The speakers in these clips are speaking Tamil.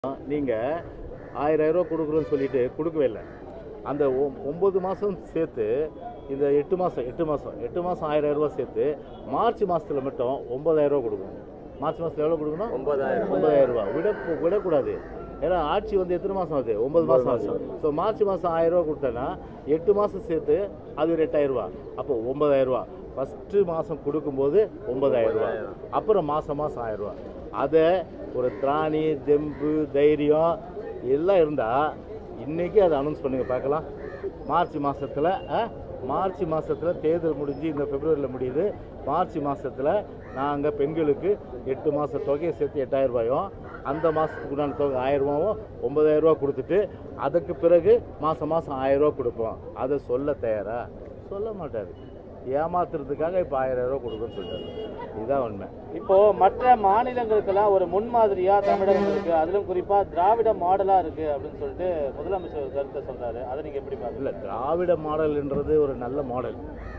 நீங்கள் ஆயிரம் ரூபா கொடுக்குறோன்னு சொல்லிட்டு கொடுக்கவே இல்லை அந்த ஒ- ஒம்பது மாதம் சேர்த்து இந்த எட்டு மாதம் எட்டு மாதம் எட்டு மாதம் ஆயிரம் ரூபா சேர்த்து மார்ச் மாதத்தில் மட்டும் ஒம்பதாயிரம் ரூபா கொடுக்கணும் மார்ச் மாதத்தில் எவ்வளோ கொடுக்கணும் ஒன்பதாயிரம் ஒன்பதாயிரம் ரூபா விட விடக்கூடாது ஏன்னா ஆட்சி வந்து எத்தனை மாதம் ஆகுது ஒன்பது மாதம் ஆச்சு ஸோ மார்ச் மாதம் ஆயிரம் ரூபா கொடுத்தேன்னா எட்டு மாதம் சேர்த்து அது ஒரு எட்டாயிரம் ரூபா அப்போ ஒன்பதாயிரம் ரூபா ஃபஸ்ட்டு மாதம் கொடுக்கும்போது ஒன்பதாயிரம் ரூபா அப்புறம் மாதம் மாதம் ஆயிரம் ரூபா அதை ஒரு திராணி தெம்பு தைரியம் எல்லாம் இருந்தால் இன்றைக்கி அதை அனௌன்ஸ் பண்ணுங்க பார்க்கலாம் மார்ச் மாதத்தில் மார்ச் மாதத்தில் தேர்தல் முடிஞ்சு இந்த பிப்ரவரியில் முடியுது மார்ச் மாதத்தில் நாங்கள் பெண்களுக்கு எட்டு மாத தொகையை சேர்த்து எட்டாயிரம் ரூபாயும் அந்த மாதத்துக்கு உண்டான தொகை ஆயிரம் ரூபாவும் ஒன்பதாயிரம் ரூபா கொடுத்துட்டு அதுக்கு பிறகு மாதம் மாதம் ஆயிரம் ரூபா கொடுப்போம் அதை சொல்ல தயாரா சொல்ல மாட்டார் ஏமாத்துறதுக்காக இப்போ ஆயிரம் ரூபா கொடுக்குன்னு சொல்லிட்டாரு இதுதான் உண்மை இப்போ மற்ற மாநிலங்களுக்கெல்லாம் ஒரு முன்மாதிரியா தமிழகம் இருக்கு அதிலும் குறிப்பா திராவிட மாடலா இருக்கு அப்படின்னு சொல்லிட்டு முதலமைச்சர் ஒரு கருத்தை சொல்றாரு அதை நீங்க எப்படி பாக்குறீங்க இல்லை திராவிட மாடல்ன்றது ஒரு நல்ல மாடல்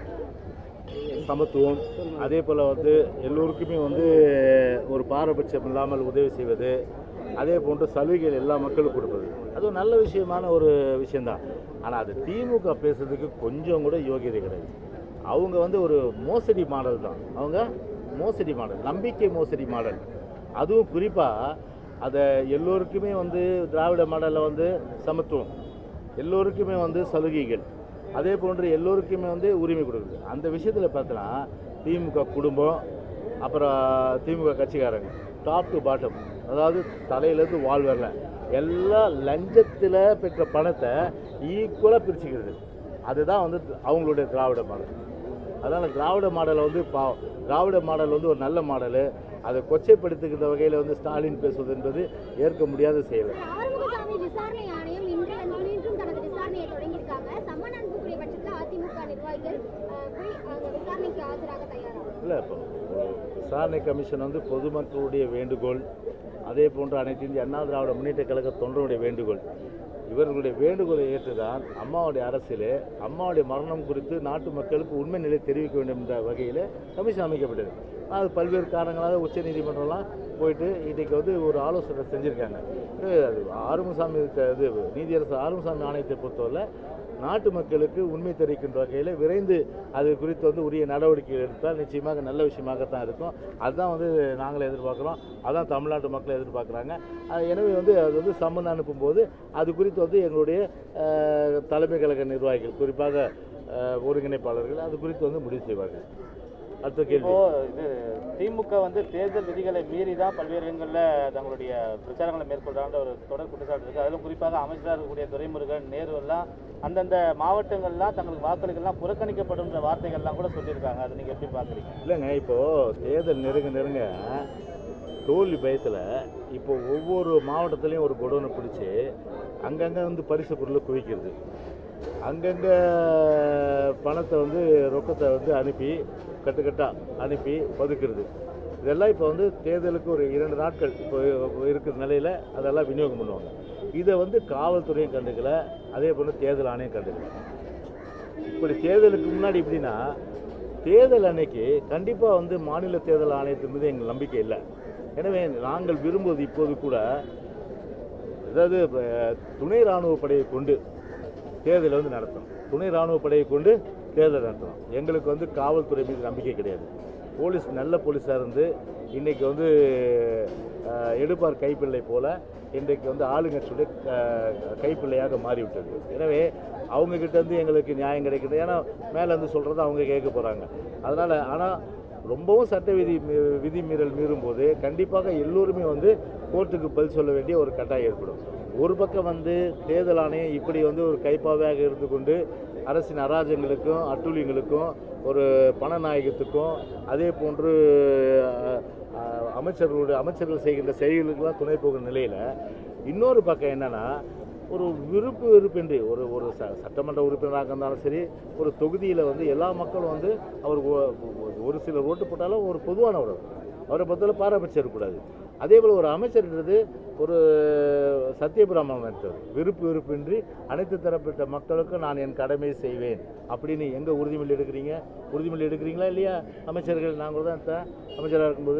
சமத்துவம் அதே போல் வந்து எல்லோருக்குமே வந்து ஒரு பாரபட்சம் இல்லாமல் உதவி செய்வது அதே போன்று சலுகைகள் எல்லா மக்களுக்கும் கொடுப்பது அது ஒரு நல்ல விஷயமான ஒரு விஷயந்தான் ஆனால் அது திமுக பேசுறதுக்கு கொஞ்சம் கூட யோகியதை கிடையாது அவங்க வந்து ஒரு மோசடி மாடல் தான் அவங்க மோசடி மாடல் நம்பிக்கை மோசடி மாடல் அதுவும் குறிப்பாக அதை எல்லோருக்குமே வந்து திராவிட மாடலில் வந்து சமத்துவம் எல்லோருக்குமே வந்து சலுகைகள் அதே போன்று எல்லோருக்குமே வந்து உரிமை கொடுக்குது அந்த விஷயத்தில் பார்த்தோன்னா திமுக குடும்பம் அப்புறம் திமுக கட்சிக்காரங்க டாப் டு பாட்டம் அதாவது தலையிலேருந்து வால் வரல எல்லாம் லஞ்சத்தில் பெற்ற பணத்தை ஈக்குவலாக பிரிச்சுக்கிறது அதுதான் வந்து அவங்களுடைய திராவிட மாடல் அதனால் திராவிட மாடலை வந்து பா திராவிட மாடல் வந்து ஒரு நல்ல மாடலு அதை கொச்சைப்படுத்துகிற வகையில் வந்து ஸ்டாலின் பேசுவது என்பது ஏற்க முடியாத செயல் ஆறுமுகசாமி விசாரணை ஆணையம் இன்று மீண்டும் தனது விசாரணையை தொடங்கியிருக்காங்க சம்மன் அனுப்பக்கூடிய பட்சத்தில் அதிமுக நிர்வாகிகள் அஹ், போய் அங்க விசாரணைக்கு ஆஜராக தயாராகும் இல்லை இப்போ ஒரு விசாரணை கமிஷன் வந்து பொதுமக்களுடைய வேண்டுகோள் அதே போன்று அனைத்து இந்திய அண்ணா திராவிட முன்னேற்ற கழக தொண்டருடைய வேண்டுகோள் இவர்களுடைய வேண்டுகோளை ஏற்றுதான் அம்மாவுடைய அரசில் அம்மாவுடைய மரணம் குறித்து நாட்டு மக்களுக்கு உண்மை நிலை தெரிவிக்க வேண்டும் என்ற வகையில் கமிஷன் அமைக்கப்பட்டது அது பல்வேறு காரணங்களாக உச்சநீதிமன்றம்லாம் போயிட்டு இன்றைக்கி வந்து ஒரு ஆலோசனை செஞ்சுருக்காங்க இது அது ஆறுமுகசாமி த- இது நீதியரசர் ஆறுமுகசாமி ஆணையத்தை பொறுத்தவரை நாட்டு மக்களுக்கு உண்மை தெரிவிக்கின்ற வகையில் விரைந்து அது குறித்து வந்து உரிய நடவடிக்கை எடுத்தால் நிச்சயமாக நல்ல விஷயமாகத்தான் இருக்கும் அதுதான் வந்து நாங்களும் எதிர்பார்க்குறோம் அதான் தமிழ்நாட்டு மக்கள் எதிர்பார்க்குறாங்க அது எனவே வந்து அது வந்து சம்மன் அனுப்பும்போது அது குறித்து வந்து எங்களுடைய அஹ், தலைமை கழக நிர்வாகிகள் குறிப்பாக அஹ், ஒருங்கிணைப்பாளர்கள் அது குறித்து வந்து முடிவு செய்வார்கள் அடுத்த கேள்வி இப்போ இது திமுக வந்து தேர்தல் விதிகளை மீறி தான் பல்வேறு இடங்களில் தங்களுடைய பிரச்சாரங்களை மேற்கொள்றாங்க ஒரு தொடர் குற்றச்சாட்டு இருக்கு அதிலும் குறிப்பாக அமைச்சராக இருக்கக்கூடிய துரைமுருகன் நேரு எல்லாம் அந்தந்த மாவட்டங்கள்லாம் தங்களுக்கு வாக்களிகள்லாம் புறக்கணிக்கப்படும்ன்ற வார்த்தைகள்லாம் கூட சொல்லியிருக்காங்க அதை நீங்க எப்படி பாக்குறீங்க இல்லைங்க இப்போது தேர்தல் நெருங்க நெருங்க தோல்வி பயத்தில் இப்போ ஒவ்வொரு மாவட்டத்துலேயும் ஒரு குடோனை பிடிச்சி அங்கங்கே வந்து பரிசு பொருளை குவிக்கிறது அங்கங்கே பணத்தை வந்து ரொக்கத்தை வந்து அனுப்பி கட்டுக்கட்டாக அனுப்பி பதுக்கிறது இதெல்லாம் இப்போ வந்து தேர்தலுக்கு ஒரு இரண்டு நாட்கள் இப்போ இருக்கிற நிலையில் அதெல்லாம் விநியோகம் பண்ணுவாங்க இதை வந்து காவல்துறையும் கண்டுக்கல அதே போல் தேர்தல் ஆணையம் கண்டுக்கல இப்படி தேர்தலுக்கு முன்னாடி எப்படின்னா தேர்தல் அன்னைக்கு கண்டிப்பாக வந்து மாநில தேர்தல் ஆணையத்தின் மீது எங்கள் நம்பிக்கை இல்லை எனவே நாங்கள் விரும்புவது இப்போது கூட அதாவது இப்ப, துணை ராணுவ படையை கொண்டு தேர்தலை வந்து நடத்தணும் துணை ராணுவ படையை கொண்டு தேர்தல் நடத்தணும் எங்களுக்கு வந்து காவல்துறை மீது நம்பிக்கை கிடையாது போலீஸ் நல்ல போலீஸாக இருந்து இன்றைக்கி வந்து அஹ், எடுப்பார் கைப்பிள்ளை போல இன்றைக்கு வந்து ஆளுங்கட்சியுடைய அஹ், கைப்பிள்ளையாக மாறிவிட்டது எனவே அவங்க கிட்ட இருந்து எங்களுக்கு நியாயம் கிடைக்குது ஏன்னா மேலே இருந்து சொல்கிறத அவங்க கேட்க போகிறாங்க அதனால் ஆனால் ரொம்பவும் சட்ட விதி மீ- விதிமீறல் மீறும்போது கண்டிப்பாக எல்லோருமே வந்து கோர்ட்டுக்கு பதில் சொல்ல வேண்டிய ஒரு கட்டாயம் ஏற்படும் ஒரு பக்கம் வந்து தேர்தல் ஆணையம் இப்படி வந்து ஒரு கைப்பாவையாக இருந்து கொண்டு அரசின் அராஜகங்களுக்கும் அட்டூழியங்களுக்கும் ஒரு பணநாயகத்துக்கும் அதே போன்று அஹ், அஹ், அமைச்சர்களுடைய அமைச்சர்கள் செய்கின்ற செயல்களுக்கெல்லாம் துணை போகிற நிலையில் இன்னொரு பக்கம் என்னன்னா ஒரு விருப்பு வெறுப்பின்றி ஒரு ஒரு ச சட்டமன்ற உறுப்பினராக இருந்தாலும் சரி ஒரு தொகுதியில் வந்து எல்லா மக்களும் வந்து அவர் ஒ- ஒ- ஒரு சிலர் ஓட்டு போட்டாலும் ஒரு பொதுவானவர் அவர். அவரை பொறுத்தவரை பாரபட்சம் இருக்கக்கூடாது அதே போல் ஒரு அமைச்சர்ன்றது ஒரு சத்தியபிராமன் எடுத்தவர் விருப்பு வெறுப்பின்றி அனைத்து தரப்பட்ட மக்களுக்கும் நான் என் கடமையை செய்வேன் அப்படின்னு எங்கே உறுதிமொழி எடுக்கிறீங்க உறுதிமொழி எடுக்கிறீங்களா இல்லையா அமைச்சர்கள் நாங்கள் தான் த- அமைச்சராக இருக்கும்போது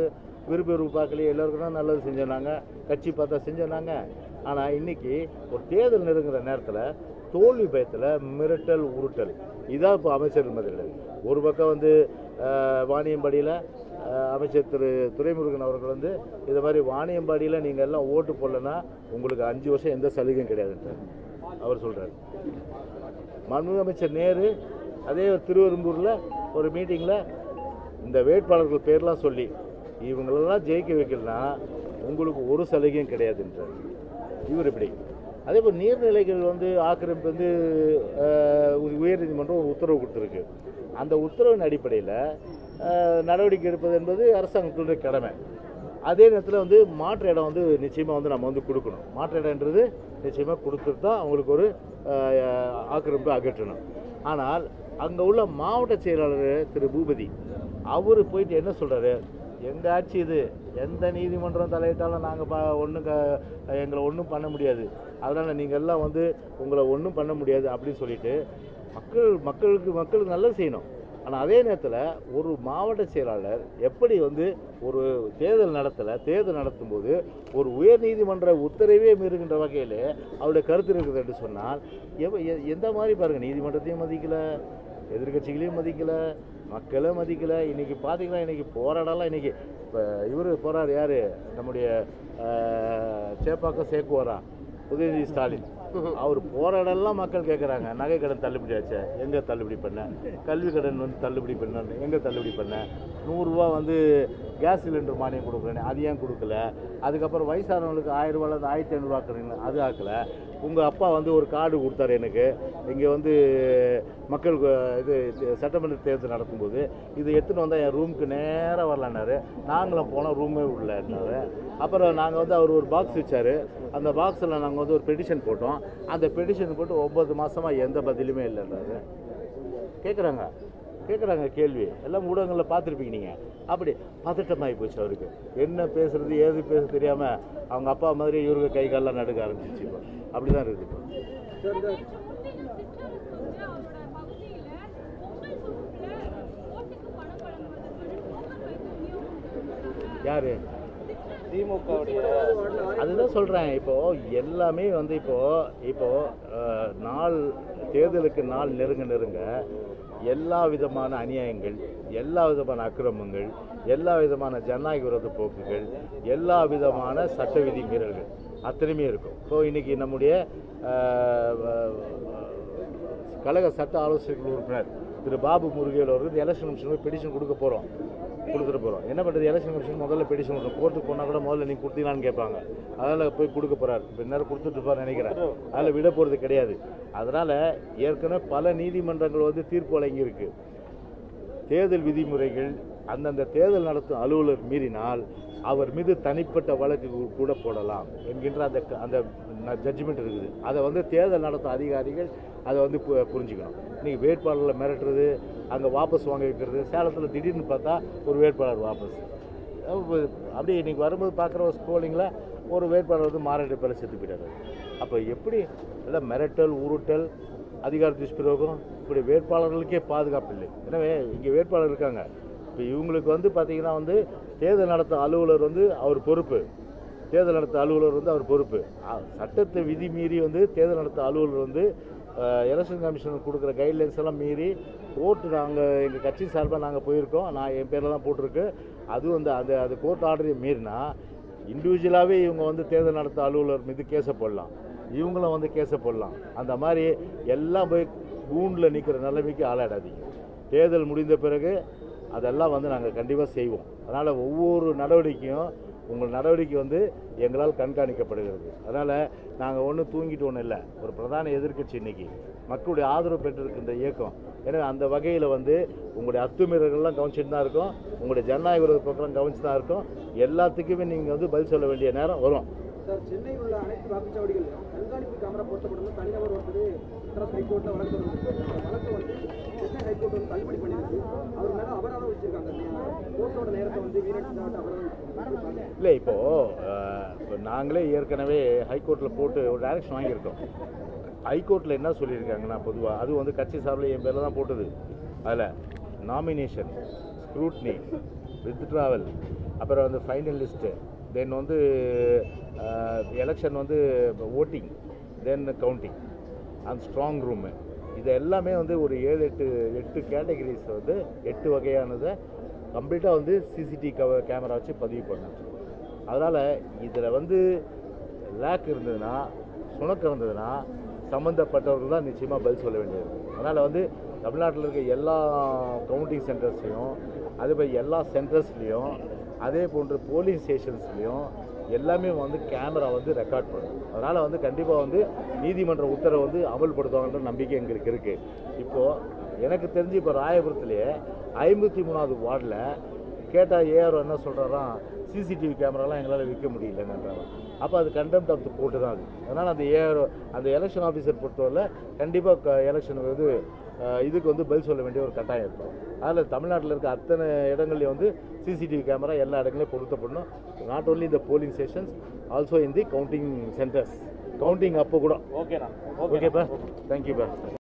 விருப்ப விருப்ப பார்க்கலையே எல்லாருக்கும் தான் நல்லது செஞ்சோன்னாங்க கட்சி பார்த்தா செஞ்சோன்னாங்க ஆனால் இன்னைக்கு ஒரு தேர்தல் நெருங்குற நேரத்தில் தோல்வி பயத்தில் மிரட்டல் உருட்டல் இதான் இப்போ அமைச்சர் மதில் ஒரு பக்கம் வந்து அஹ், வாணியம்பாடியில் அஹ், அமைச்சர் திரு துரைமுருகன் அவர்கள் வந்து இது மாதிரி வாணியம்பாடியில் நீங்கள் எல்லாம் ஓட்டு போடலன்னா உங்களுக்கு அஞ்சு வருஷம் எந்த சலுகையும் கிடையாதுன்றார் அவர் சொல்கிறார் மாண்புமிகு அமைச்சர் நேரு அதே திருவெரும்பூரில் ஒரு மீட்டிங்கில் இந்த வேட்பாளர்கள் பேர்லாம் சொல்லி இவங்களெல்லாம் ஜெயிக்க வைக்கலனா உங்களுக்கு ஒரு சலுகையும் கிடையாதுன்றார் இவர் இப்படி அதே போல் நீர்நிலைகள் வந்து ஆக்கிரமிப்பு வந்து அஹ், உ- உயர்நீதிமன்றம் ஒரு உத்தரவு கொடுத்துருக்கு அந்த உத்தரவின் அடிப்படையில் நடவடிக்கை எடுப்பது என்பது அரசாங்கத்தினுடைய கடமை அதே நேரத்தில் வந்து மாற்று இடம் வந்து நிச்சயமாக வந்து நம்ம வந்து கொடுக்கணும் மாற்று இடம்ன்றது நிச்சயமாக கொடுத்துட்டு தான் அவங்களுக்கு ஒரு அஹ், ஆக்கிரமிப்பு அகற்றணும் ஆனால் அங்கே உள்ள மாவட்ட செயலாளர் திரு பூபதி அவர் போயிட்டு என்ன சொல்கிறாரு எங்கள் ஆட்சி இது எந்த நீதிமன்றம் தலையிட்டாலும் நாங்கள் பா ஒன்றும் க எங்களை ஒன்றும் பண்ண முடியாது அதனால் நீங்கள் எல்லாம் வந்து உங்களை ஒன்றும் பண்ண முடியாது அப்படின்னு சொல்லிட்டு மக்கள் மக்களுக்கு மக்களுக்கு நல்லது செய்யணும் ஆனால் அதே நேரத்தில் ஒரு மாவட்ட செயலாளர் எப்படி வந்து ஒரு தேர்தல் நடத்தலை தேர்தல் நடத்தும்போது ஒரு உயர் நீதிமன்ற உத்தரவே மீறுகின்ற வகையில் அவருடைய கருத்து இருக்குது என்று சொன்னால் எவ எ- எந்த மாதிரி பாருங்கள் நீதிமன்றத்தையும் மதிக்கலை எதிர்க்கட்சிகளையும் மதிக்கலை மக்களை மதிக்கலை இன்றைக்கி பார்த்தீங்கன்னா இன்றைக்கி போராடலாம் இன்றைக்கி இப்போ இவர் போகிறார் யார் நம்முடைய அஹ், சேப்பாக்கம் சேக்குவாரா உதயநிதி ஸ்டாலின் அவர் போராடலாம் மக்கள் கேட்குறாங்க நகை கடன் தள்ளுபடி ஆச்சு எங்கே தள்ளுபடி பண்ண கல்வி கடன் வந்து தள்ளுபடி பண்ண எங்கே தள்ளுபடி பண்ண நூறுரூவா வந்து கேஸ் சிலிண்டர் மானியம் கொடுக்குறேன்னு அது ஏன் கொடுக்கல அதுக்கப்புறம் வயசானவங்களுக்கு ஆயிரம் ரூபாயிலேருந்து ஆயிரத்தி ஐநூறுரூவா ஆக்குறீங்க அது ஆக்கலை உங்கள் அப்பா வந்து ஒரு கார்டு கொடுத்தாரு எனக்கு இங்கே வந்து மக்கள் கு- இது இது சட்டமன்ற தேர்தல் நடக்கும்போது இது எடுத்துகிட்டு வந்தால் என் ரூமுக்கு நேராக வரலான்னாரு நாங்களும் போனோம் ரூமே உள்ளாரு அப்புறம் நாங்கள் வந்து அவர் ஒரு பாக்ஸ் வச்சார் அந்த பாக்ஸில் நாங்கள் வந்து ஒரு பெட்டிஷன் போட்டோம் அந்த பெட்டிஷன் போட்டு ஒன்பது மாதமாக எந்த பதிலுமே இல்லைன்றாரு கேட்குறாங்க கேட்குறாங்க கேள்வி எல்லாம் ஊடகங்களில் பார்த்துருப்பீங்க நீங்கள் அப்படி பதட்டமாகி போச்சு அவருக்கு என்ன பேசுறது ஏது பேச தெரியாமல் அவங்க அப்பா மாதிரி இவருக்கு கை காலெல்லாம் நடுக்க ஆரம்பிச்சிச்சு இப்போ அப்படி தான் இருக்குது இப்போ யார் திமுகவுடைய அதுதான் சொல்கிறேன் இப்போது எல்லாமே வந்து இப்போது இப்போது நாள் தேர்தலுக்கு நாள் நெருங்க நெருங்க எல்லா விதமான அநியாயங்கள் எல்லா விதமான அக்கிரமங்கள் எல்லா விதமான ஜனநாயக விரோத போக்குகள் எல்லா விதமான சட்ட விதி மீறல்கள் அத்தனையுமே இருக்கும் இப்போ இன்றைக்கி நம்முடைய அஹ், அஹ், கழக சட்ட ஆலோசகர்கள் உறுப்பினர் திரு பாபு முருகேல் அவர்கள் எலெக்ஷன் கமிஷனுக்கு பெடிஷன் கொடுக்க போகிறோம் கொடுத்துட்டு போகிறோம் என்ன பண்ணுறது எலெக்ஷன் கமிஷன் முதல்ல பெடிஷன் கொடுக்கும் கோர்ட்டுக்கு போனால் கூட முதல்ல நீங்கள் கொடுத்தீங்களான்னு கேட்பாங்க அதனால் போய் கொடுக்க போகிறார் இப்போ நேரம் கொடுத்துட்டு இருப்பார் நினைக்கிறேன் அதில் விட போகிறது கிடையாது அதனால் ஏற்கனவே பல நீதிமன்றங்கள் வந்து தீர்ப்பு வழங்கியிருக்கு தேர்தல் விதிமுறைகள் அந்தந்த தேர்தல் நடத்தும் அலுவலர் மீறினால் அவர் மீது தனிப்பட்ட வழக்கு கூட போடலாம் என்கின்ற அந்த அந்த ஜட்ஜ்மெண்ட் இருக்குது அதை வந்து தேர்தல் நடத்தும் அதிகாரிகள் அதை வந்து பு- புரிஞ்சுக்கணும் இன்னைக்கு வேட்பாளர்களை மிரட்டுறது அங்கே வாபஸ் வாங்க வைக்கிறது சேலத்தில் திடீர்னு பார்த்தா ஒரு வேட்பாளர் வாபஸ் அப்ப அப்படியே இன்னைக்கு வரும்போது பார்க்குற ஒரு ஸ்கோலிங்கில் ஒரு வேட்பாளர் வந்து மாரடை பேர செத்து போயிட்டாரு அப்போ எப்படி எல்லாம் மிரட்டல் உருட்டல் அதிகார துஷ்பிரயோகம் இப்படி வேட்பாளர்களுக்கே பாதுகாப்பு இல்லை எனவே இங்கே வேட்பாளர் இருக்காங்க இப்போ இவங்களுக்கு வந்து பார்த்தீங்கன்னா வந்து தேர்தல் நடத்தும் அலுவலர் வந்து அவர் பொறுப்பு தேர்தல் நடத்த அலுவலர் வந்து அவர் பொறுப்பு அ- சட்டத்தை விதி மீறி வந்து தேர்தல் நடத்த அலுவலர் வந்து எலெக்ஷன் கமிஷன் கொடுக்குற கைட்லைன்ஸ் எல்லாம் மீறி கோர்ட்டு நாங்கள் எங்கள் கட்சி சார்பாக நாங்கள் போயிருக்கோம் நான் என் பேரில் தான் போட்டிருக்கு அதுவும் வந்து அந்த அது கோர்ட் ஆர்டரையும் மீறினா இண்டிவிஜுவலாகவே இவங்க வந்து தேர்தல் நடத்த அலுவலர் மீது கேஸை போடலாம் இவங்களும் வந்து கேஸை போடலாம் அந்த மாதிரி எல்லாம் போய் கூண்டில் நிற்கிற நிலைமைக்கு ஆளாடாதீங்க தேர்தல் முடிந்த பிறகு அதெல்லாம் வந்து நாங்கள் கண்டிப்பாக செய்வோம் அதனால் ஒவ்வொரு நடவடிக்கையும் உங்கள் நடவடிக்கை வந்து எங்களால் கண்காணிக்கப்படுகிறது அதனால் நாங்கள் ஒன்றும் தூங்கிட்டு ஒன்றும் இல்லை ஒரு பிரதான எதிர்க்கட்சி இன்னைக்கு மக்களுடைய ஆதரவு பெற்றிருக்கின்ற இயக்கம் எனவே அந்த வகையில் வந்து உங்களுடைய அத்துமீறல்கள்லாம் கவனிச்சுட்டு தான் இருக்கோம் உங்களுடைய ஜனநாயக விரோத பக்கம் கவனிச்சு தான் இருக்கோம் எல்லாத்துக்குமே நீங்கள் வந்து பதில் சொல்ல வேண்டிய நேரம் வரும் சார் சென்னை உள்ள அனைத்து வாக்குச்சாவடிகளிலும் கண்காணிப்பு கேமரா பொருத்தப்படும் தனிநபர் ஒருத்தர் மெட்ராஸ் ஹைகோர்ட்டில் வழக்கு தொடர்ந்து அந்த வழக்கை வந்து சென்னை ஹைகோர்ட் வந்து தள்ளுபடி பண்ணியிருக்கு அவர் மேலே அபராதம் வச்சிருக்காங்க கோர்ட்டோட நேரத்தை வந்து வீரடிச்சதாட்டு அபராதம் வச்சிருக்காங்க. இல்லை இப்போது இப்போ நாங்களே ஏற்கனவே ஹைகோர்ட்டில் போட்டு ஒரு டைரக்ஷன் வாங்கியிருக்கோம் ஹைகோர்ட்டில் என்ன சொல்லியிருக்காங்கன்னா பொதுவாக அது வந்து கட்சி சார்பில் என் பேரில் தான் போட்டது அதில் நாமினேஷன் ஸ்க்ரூட்னி வித்ட்ராவல் அப்புறம் வந்து ஃபைனல் லிஸ்ட்டு தென் வந்து எலெக்ஷன் வந்து ஓட்டிங் தென் கவுண்டிங் அந்த ஸ்ட்ராங் ரூமு இது எல்லாமே வந்து ஒரு ஏழு எட்டு எட்டு கேட்டகரிஸ் வந்து எட்டு வகையானதை கம்ப்ளீட்டாக வந்து சிசிடிவி கவ கேமரா வச்சு பதிவு பண்ணாங்க அதனால் இதில் வந்து லேக் இருந்ததுன்னா சுணக்கம் இருந்ததுன்னா சம்மந்தப்பட்டவர்கள் தான் நிச்சயமாக பதில் சொல்ல வேண்டியது அதனால் வந்து தமிழ்நாட்டில் இருக்க எல்லா கவுண்டிங் சென்டர்ஸ்லையும் அதே மாதிரி எல்லா சென்டர்ஸ்லேயும் அதே போன்று போலீஸ் ஸ்டேஷன்ஸ்லேயும் எல்லாமே வந்து கேமரா வந்து ரெக்கார்ட் பண்ணும் அதனால் வந்து கண்டிப்பாக வந்து நீதிமன்ற உத்தரவை வந்து அமல்படுத்துவாங்கன்ற நம்பிக்கை எங்களுக்கு இருக்குது இப்போது எனக்கு தெரிஞ்சு இப்போ ராயபுரத்துலேயே ஐம்பத்தி மூணாவது வார்டில் கேட்டால் ஏஆர் என்ன சொல்கிறாராம் சிசிடிவி கேமராலாம் எங்களால் விற்க முடியலன்றாங்க அப்போ அது கண்டெம்ட் ஆஃப் த கோர்ட்டு தான் அது அதனால் அந்த ஏஆர் அந்த எலெக்ஷன் ஆஃபீஸர் பொறுத்தவரை கண்டிப்பாக எலெக்ஷன் வந்து அஹ், இதுக்கு வந்து பதில் சொல்ல வேண்டிய ஒரு கட்டாயம் இருக்கும் அதில் தமிழ்நாட்டில் இருக்க அத்தனை இடங்கள்லையும் வந்து சிசிடிவி கேமரா எல்லா இடங்களையும் பொருத்தப்படணும் நாட் ஓன்லி இந்த polling stations also in the counting centres counting அப்போ கூட ஓகேண்ணா ஓகேப்பா தேங்க்யூப்பா